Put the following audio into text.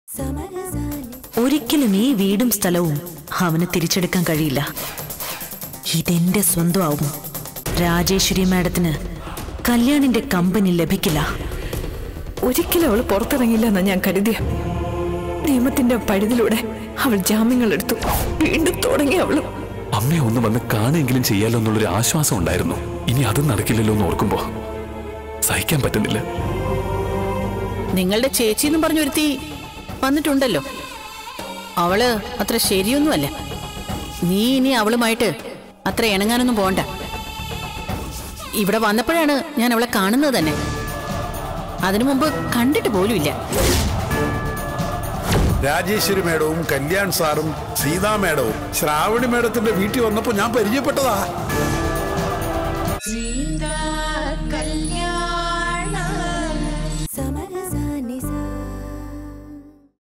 ഒരിക്കലും ഈ വീടും സ്ഥലവും അവന് തിരിച്ചെടുക്കാൻ കഴിയില്ല ഇതെന്റെ സ്വന്തമാവും രാജേശ്വരി മാഡത്തിന് കല്യാണിന്റെ കമ്പനി ലഭിക്കില്ല ഒരിക്കലും അവൾ പുറത്തിറങ്ങില്ല എന്നാ ഞാൻ കരുതിയ നിയമത്തിന്റെ പഴുതിലൂടെ അവൾ ജാമ്യങ്ങൾ എടുത്തു വീണ്ടും തുടങ്ങി അവളും അമ്മയെ ഒന്ന് വന്ന് കാണുകയെങ്കിലും ചെയ്യാലോ എന്നുള്ളൊരു ആശ്വാസം ഉണ്ടായിരുന്നു ഇനി അതും നടക്കില്ലല്ലോ എന്ന് ഓർക്കുമ്പോ സഹിക്കാൻ പറ്റുന്നില്ല നിങ്ങളുടെ ചേച്ചി എന്നും പറഞ്ഞൊരുത്തി വന്നിട്ടുണ്ടല്ലോ അവള് അത്ര ശരിയൊന്നുമല്ല നീ ഇനി അവളുമായിട്ട് അത്ര ഇണങ്ങാനൊന്നും പോണ്ട ഇവിടെ വന്നപ്പോഴാണ് ഞാൻ അവളെ കാണുന്നത് തന്നെ അതിനു മുമ്പ് കണ്ടിട്ട് പോലുമില്ല രാജേശ്വരി മേഡവും കല്യാൺ സാറും സീതാ മേഡവും ശ്രാവണി മേഡത്തിന്റെ വീട്ടിൽ വന്നപ്പോ ഞാൻ പരിചയപ്പെട്ടതാ